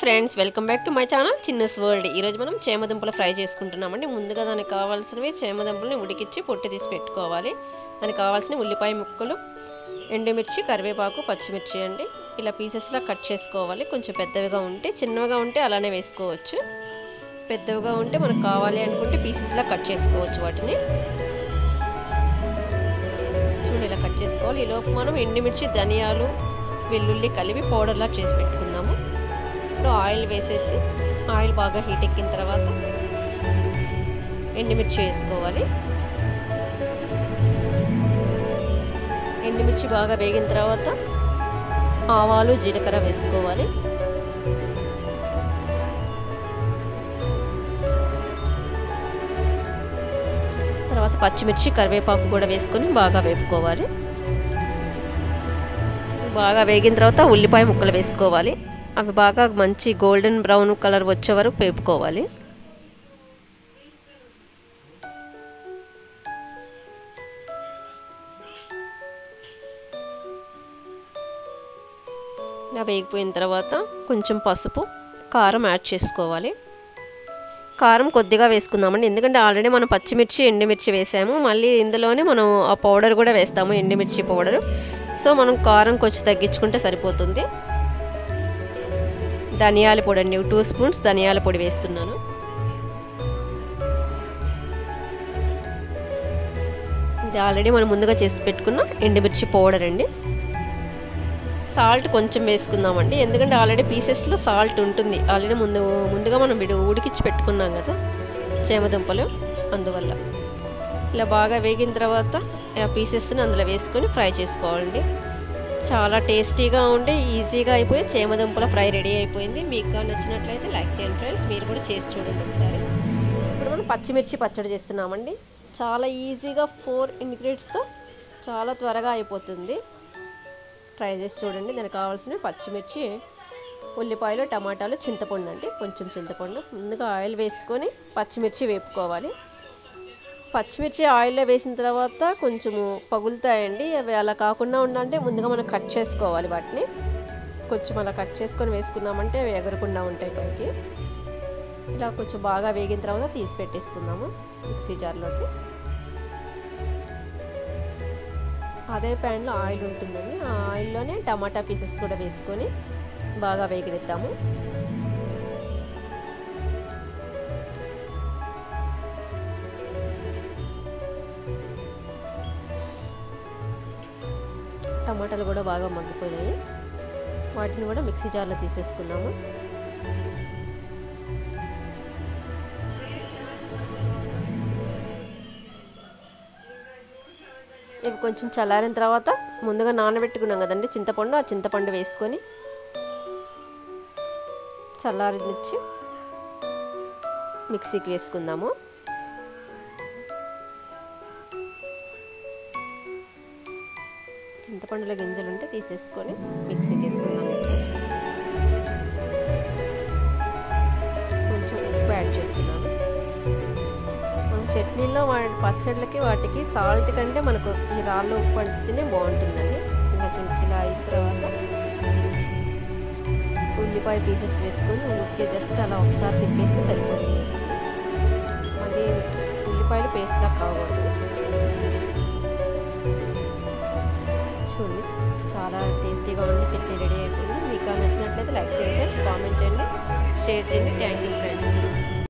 friends welcome back to my channel Chinna's world ఈరోజు మనం చేమదుంపలు fry చేసుకుంటున్నామండి ముందుగా దానికి కావాల్సినవి చేమదుంపలని ఉడికిచ్చి పొట్టు తీసి పెట్టుకోవాలి దానికి కావాల్సిన ఉల్లిపాయ ముక్కలు ఎండుమిర్చి కరివేపాకు పచ్చిమిర్చి అండి ఇలా పీసెస్లా కట్ చేసుకోవాలి కొంచెం పెద్దవిగా ఉంటే చిన్నవిగా ఉంటే అలానే వేసుకోవచ్చు పెద్దవిగా ఉంటే మనకు కావాలి అనుకుంటే పీసెస్లా కట్ చేసుకోవచ్చు వాటిని చూడండి ఇలా కట్ చేసుకోవాలి ఈలోపు మనం ఎండుమిర్చి ధనియాలు వెల్లుల్లి కలిపి పౌడర్లా చేసి పెట్టుకుందాము ఇప్పుడు ఆయిల్ వేసేసి ఆయిల్ బాగా హీట్ ఎక్కిన తర్వాత ఎండుమిర్చి వేసుకోవాలి ఎండుమిర్చి బాగా వేగిన తర్వాత ఆవాలు జీలకర్ర వేసుకోవాలి తర్వాత పచ్చిమిర్చి కరివేపాకు కూడా వేసుకొని బాగా వేపుకోవాలి బాగా వేగిన తర్వాత ఉల్లిపాయ ముక్కలు వేసుకోవాలి అవి బాగా మంచి గోల్డెన్ బ్రౌన్ కలర్ వచ్చే వరకు వేపుకోవాలి ఇలా వేగిపోయిన తర్వాత కొంచెం పసుపు కారం యాడ్ చేసుకోవాలి కారం కొద్దిగా వేసుకుందామండి ఎందుకంటే ఆల్రెడీ మనం పచ్చిమిర్చి ఎండుమిర్చి వేసాము మళ్ళీ ఇందులోనే మనం ఆ పౌడర్ కూడా వేస్తాము ఎండుమిర్చి పౌడర్ సో మనం కారం కొంచెం తగ్గించుకుంటే సరిపోతుంది ధనియాల పొడి అండి టూ స్పూన్స్ ధనియాల పొడి వేస్తున్నాను ఇది ఆల్రెడీ మనం ముందుగా చేసి పెట్టుకున్న ఎండుమిర్చి పౌడర్ అండి సాల్ట్ కొంచెం వేసుకుందామండి ఎందుకంటే ఆల్రెడీ పీసెస్లో సాల్ట్ ఉంటుంది ఆల్రెడీ ముందు ముందుగా మనం విడి ఉడికిచ్చి పెట్టుకున్నాం కదా చేమదుంపలు అందువల్ల ఇలా బాగా వేగిన తర్వాత ఆ పీసెస్ని అందులో వేసుకొని ఫ్రై చేసుకోవాలండి చాలా టేస్టీగా ఉండి ఈజీగా అయిపోయి చేమదుంపల ఫ్రై రెడీ అయిపోయింది మీకు నచ్చినట్లయితే లైక్ చేయండి ఫ్రెండ్స్ మీరు కూడా చేసి చూడండి ఒకసారి ఇప్పుడు మనం పచ్చిమిర్చి పచ్చడి చేస్తున్నామండి చాలా ఈజీగా ఫోర్ ఇంగ్రీడియంట్స్తో చాలా త్వరగా అయిపోతుంది ట్రై చేసి చూడండి దానికి కావాల్సిన పచ్చిమిర్చి ఉల్లిపాయలు టమాటాలు చింతపండు అండి కొంచెం చింతపండు ముందుగా ఆయిల్ వేసుకొని పచ్చిమిర్చి వేపుకోవాలి పచ్చిమిర్చి ఆయిల్లో వేసిన తర్వాత కొంచెము పగులుతాయండి అవి అలా కాకుండా ఉండాలంటే ముందుగా మనం కట్ చేసుకోవాలి వాటిని కొంచెం అలా కట్ చేసుకొని వేసుకున్నామంటే అవి ఎగరకుండా ఉంటాయి పైకి ఇలా కొంచెం బాగా వేగిన తర్వాత తీసి పెట్టేసుకుందాము మిక్సీ జార్లోకి అదే ప్యాన్లో ఆయిల్ ఉంటుందండి ఆ ఆయిల్లోనే టమాటా పీసెస్ కూడా వేసుకొని బాగా వేగిద్దాము టమాటాలు కూడా బాగా మగ్గిపోయినాయి వాటిని కూడా మిక్సీ జార్లో తీసేసుకుందాము ఇవి కొంచెం చల్లారిన తర్వాత ముందుగా నానబెట్టుకున్నాం కదండి చింతపండు ఆ చింతపండు వేసుకొని చల్లారినిచ్చి మిక్సీకి వేసుకుందాము చింతపండులో గింజలు ఉంటే తీసేసుకొని మిక్సీకి వేసుకుందాం కొంచెం ఉప్పు యాడ్ చేస్తున్నాను మన చట్నీలో వాటి పచ్చళ్ళకి వాటికి సాల్ట్ కంటే మనకు ఈ రాళ్ళు ఉప్పు పడితేనే బాగుంటుందండి ఇలా ఇలా అయిన తర్వాత ఉల్లిపాయ పీసెస్ వేసుకొని ఉడికే జస్ట్ అలా ఒకసారి తిప్పేస్తే సరిపోతుంది మళ్ళీ ఉల్లిపాయలు పేస్ట్లా కాకూడదు చూడండి చాలా టేస్టీగా ఉండి చట్నీ రెడీ అయిపోయింది మీకు నచ్చినట్లయితే లైక్ చేయండి కామెంట్ చేయండి షేర్ చేయండి థ్యాంక్ యూ ఫ్రెండ్స్